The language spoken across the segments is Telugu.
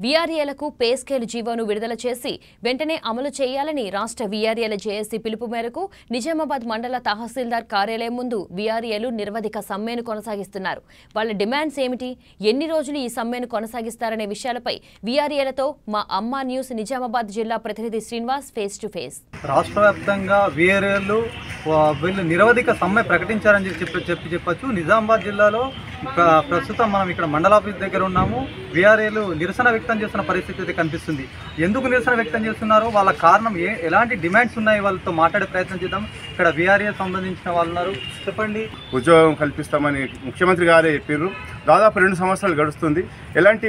వీఆర్ఏలకు పే స్కేల్ జీవోను విడుదల చేసి వెంటనే అమలు చేయాలని రాష్ట్ర వీఆర్ఏల జేఏసీ పిలుపు మేరకు నిజామాబాద్ మండల తహసీల్దార్ కార్యాలయం ముందు వీఆర్ఏలు నిర్వధిక సమ్మెను కొనసాగిస్తున్నారు వాళ్ళ డిమాండ్స్ ఏమిటి ఎన్ని రోజులు ఈ సమ్మెను కొనసాగిస్తారనే విషయాలపై వీఆర్ఏలతో మా అమ్మా న్యూస్ నిజామాబాద్ జిల్లా ప్రతినిధి శ్రీనివాస్ ఫేస్ టు ఫేస్ రాష్ట్ర వ్యాప్తంగా వీఆర్ఏలు వీళ్ళు నిరవధిక సమ్మె ప్రకటించారని చెప్పి చెప్పి చెప్పొచ్చు నిజామాబాద్ జిల్లాలో ప్ర- ప్రస్తుతం మనం ఇక్కడ మండల ఆఫీస్ దగ్గర ఉన్నాము వీఆర్ఏలు నిరసన వ్యక్తం చేస్తున్న పరిస్థితి అయితే కనిపిస్తుంది ఎందుకు నిరసన వ్యక్తం చేస్తున్నారో వాళ్ళ కారణం ఏ ఎలాంటి డిమాండ్స్ ఉన్నాయి వాళ్ళతో మాట్లాడే ప్రయత్నం చేద్దాం ఇక్కడ వీఆర్ఏ సంబంధించిన వాళ్ళు ఉన్నారు చెప్పండి ఉద్యోగం కల్పిస్తామని ముఖ్యమంత్రి గారే చెప్పారు దాదాపు రెండు సంవత్సరాలు గడుస్తుంది ఎలాంటి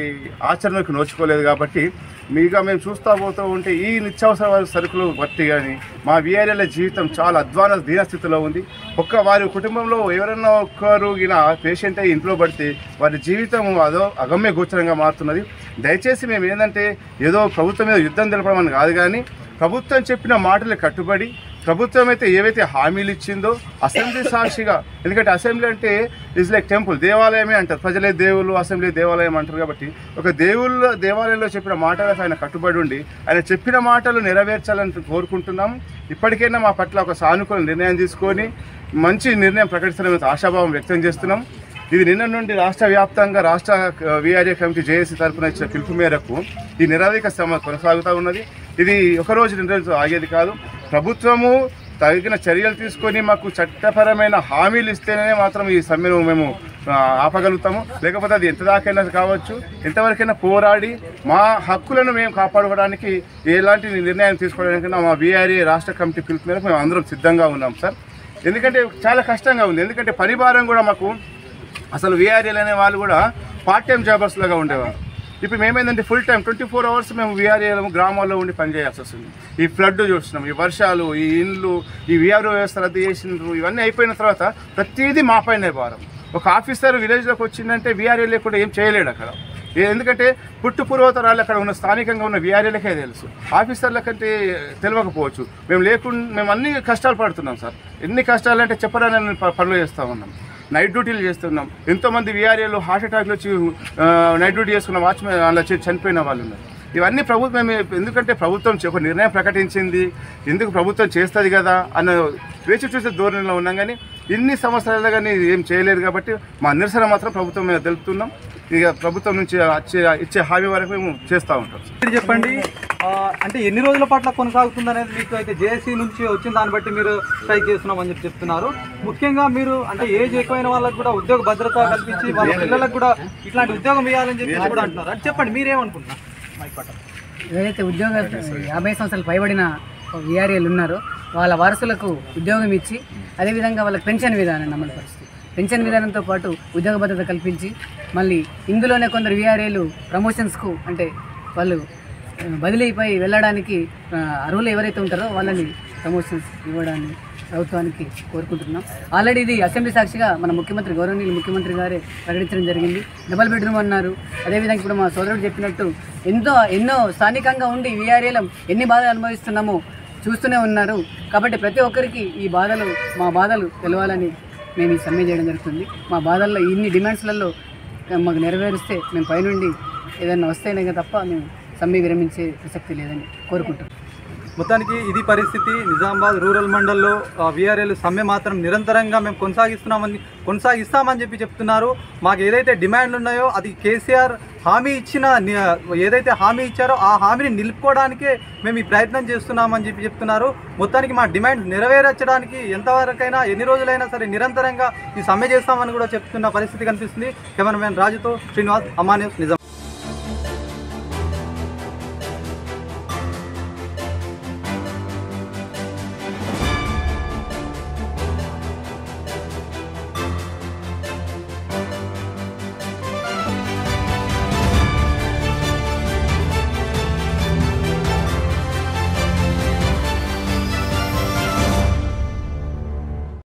ఆచరణకు నోచుకోలేదు కాబట్టి మీగా మేము చూస్తూ పోతూ ఉంటే ఈ నిత్యావసర సరుకులు బట్టి కానీ మా వీఆర్ఏల జీవితం చాలా అధ్వాన దీనస్థితిలో ఉంది ఒక్క వారి కుటుంబంలో ఎవరైనా ఒక్కరు ఈయన పేషెంట్ అయ్యి ఇంట్లో పడితే వారి జీవితం అదో అగమ్య గోచరంగా మారుతున్నది దయచేసి మేము ఏంటంటే ఏదో ప్రభుత్వం మీద యుద్ధం తెలపడం అని కాదు కానీ ప్రభుత్వం చెప్పిన మాటలు కట్టుబడి ప్రభుత్వం అయితే ఏవైతే హామీలు ఇచ్చిందో అసెంబ్లీ సాక్షిగా ఎందుకంటే అసెంబ్లీ అంటే ఇస్ లైక్ టెంపుల్ దేవాలయమే అంటారు ప్రజలే దేవుళ్ళు అసెంబ్లీ దేవాలయం అంటారు కాబట్టి ఒక దేవుళ్ళ దేవాలయంలో చెప్పిన మాటలకు ఆయన కట్టుబడి ఉండి ఆయన చెప్పిన మాటలు నెరవేర్చాలని కోరుకుంటున్నాం ఇప్పటికైనా మా పట్ల ఒక సానుకూల నిర్ణయం తీసుకొని మంచి నిర్ణయం ప్రకటిస్తారని ఆశాభావం వ్యక్తం చేస్తున్నాం ఇది నిన్న నుండి రాష్ట్ర వ్యాప్తంగా రాష్ట్ర విఆర్ఏ కమిటీ జేఏసీ తరఫున ఇచ్చిన పిలుపు మేరకు ఈ నిరాధిక శ్రమ కొనసాగుతూ ఉన్నది ఇది ఒక రోజు రెండు రోజులు ఆగేది కాదు ప్రభుత్వము తగిన చర్యలు తీసుకొని మాకు చట్టపరమైన హామీలు ఇస్తేనే మాత్రం ఈ సమ్మెను మేము ఆ, ఆపగలుగుతాము లేకపోతే అది ఎంత దాకైనా కావచ్చు ఎంతవరకైనా పోరాడి మా హక్కులను మేము కాపాడుకోవడానికి ఎలాంటి నిర్ణయం తీసుకోవడానికైనా మా బీఆర్ఏ రాష్ట్ర కమిటీ పిలుపు మేరకు మేము అందరం సిద్ధంగా ఉన్నాం సార్ ఎందుకంటే చాలా కష్టంగా ఉంది ఎందుకంటే పరిభారం కూడా మాకు అసలు వీఆర్ఏలు అనే వాళ్ళు కూడా పార్ట్ టైం జాబర్స్ లాగా ఉండేవారు ఇప్పుడు మేమేందంటే full time twenty four hours మేము వీఆర్ఏలు గ్రామాల్లో ఉండి పనిచేయాల్సి వస్తుంది ఈ ఫ్లడ్ చూస్తున్నాం ఈ వర్షాలు ఈ ఇండ్లు ఈ వీఆర్ఓ వ్యవస్థ రద్దు చేసిండ్రు ఇవన్నీ అయిపోయిన తర్వాత ప్రతిదీ మా పైనే భారం ఒక ఆఫీసర్ విలేజ్లోకి వచ్చిందంటే వీఆర్ఏ లేకుండా ఏం చేయలేడు అక్కడ ఏ- ఎందుకంటే పుట్టు పూర్వతరాలు అక్కడ ఉన్న స్థానికంగా ఉన్న వీఆర్ఏలకే తెలుసు ఆఫీసర్ల కంటే తెలియకపోవచ్చు మేము లేకుండా మేము అన్ని కష్టాలు పడుతున్నాం సార్ ఎన్ని కష్టాలు అంటే చెప్పరాని ప- పనులు చేస్తూ ఉన్నాం నైట్ డ్యూటీలు చేస్తున్నాం ఎంతోమంది వీఆర్ఏలు హార్ట్ అటాక్లు వచ్చి ఆ, నైట్ డ్యూటీ చేసుకున్న వాచ్మెన్ అలా చే- చనిపోయిన వాళ్ళు ఉన్నారు ఇవన్నీ ప్రభుత్వం ఎందుకంటే ప్రభుత్వం చే- ఒక నిర్ణయం ప్రకటించింది ఎందుకు ప్రభుత్వం చేస్తుంది కదా అన్న వేచి చూసే ధోరణిలో ఉన్నాం కానీ ఇన్ని సంవత్సరాలు కానీ ఏం చేయలేదు కాబట్టి మా నిరసన మాత్రం ప్రభుత్వం మీద తెలుపుతున్నాం ఇక ప్రభుత్వం నుంచి వచ్చే ఇచ్చే హామీ వరకు మేము చేస్తూ ఉంటాం మీరు చెప్పండి ఆ, అంటే ఎన్ని రోజుల పట్ల కొనసాగుతుంది అనేది మీకు అయితే జేఏసీ నుంచి వచ్చిన దాన్ని బట్టి మీరు స్ట్రైక్ చేస్తున్నామని చెప్పి చెప్తున్నారు ముఖ్యంగా మీరు అంటే ఏజ్ ఎక్కువైన వాళ్ళకి కూడా ఉద్యోగ భద్రత కల్పించి వాళ్ళ పిల్లలకు కూడా ఇట్లాంటి ఉద్యోగం ఇవ్వాలని చెప్పి కూడా అంటున్నారు అంటే చెప్పండి మీరేమనుకుంటున్నారు మైక్ పట్ల. ఏదైతే ఉద్యోగ యాభై సంవత్సరాలు పైబడిన విఆర్ఏలు ఉన్నారో వాళ్ళ వారసులకు ఉద్యోగం ఇచ్చి అదేవిధంగా వాళ్ళకి పెన్షన్ విధానాన్ని అమలు పరుస్తుంది పెన్షన్ విధానంతో పాటు ఉద్యోగ భద్రత కల్పించి మళ్ళీ ఇందులోనే కొందరు విఆర్ఏలు ప్రమోషన్స్కు అంటే వాళ్ళు ఆ, బదిలీపై వెళ్ళడానికి ఆ, అర్హులు ఎవరైతే ఉంటారో వాళ్ళని ప్రమోషన్స్ ఇవ్వడాన్ని ప్రభుత్వానికి కోరుకుంటున్నాం ఆల్రెడీ ఇది అసెంబ్లీ సాక్షిగా మన ముఖ్యమంత్రి గౌరవనీయులు ముఖ్యమంత్రి గారే ప్రకటించడం జరిగింది డబల్ బెడ్రూమ్ అన్నారు అదేవిధంగా ఇప్పుడు మా సోదరుడు చెప్పినట్టు ఎంతో ఎన్నో స్థానికంగా ఉండి వీఆర్ఏలం ఎన్ని బాధలు అనుభవిస్తున్నామో చూస్తూనే ఉన్నారు కాబట్టి ప్రతి ఒక్కరికి ఈ బాధలు మా బాధలు తెలవాలని మేము ఈ సమ్మె చేయడం జరుగుతుంది మా బాధల్లో ఇన్ని డిమాండ్స్లలో మాకు నెరవేరిస్తే మేము పైనుండి ఏదైనా వస్తేనే తప్ప మేము సమ్మె విరమించే ప్రసక్తి లేదని కోరుకుంటున్నాం మొత్తానికి ఇది పరిస్థితి నిజామాబాద్ రూరల్ మండల్లో విఆర్ఏలు సమ్మె మాత్రం నిరంతరంగా మేము కొనసాగిస్తున్నామని కొనసాగిస్తామని చెప్పి చెప్తున్నారు మాకు ఏదైతే డిమాండ్లు ఉన్నాయో అది కేసీఆర్ హామీ ఇచ్చిన ని- ఏదైతే హామీ ఇచ్చారో ఆ హామీని నిలుపుకోవడానికే మేము ఈ ప్రయత్నం చేస్తున్నామని చెప్పి చెప్తున్నారు మొత్తానికి మా డిమాండ్ నెరవేర్చడానికి ఎంతవరకైనా ఎన్ని రోజులైనా సరే నిరంతరంగా ఈ సమ్మె చేస్తామని కూడా చెప్తున్న పరిస్థితి కనిపిస్తుంది కెమెరామెన్ రాజుతో శ్రీనివాస్ అమాన్యూస్ నిజాం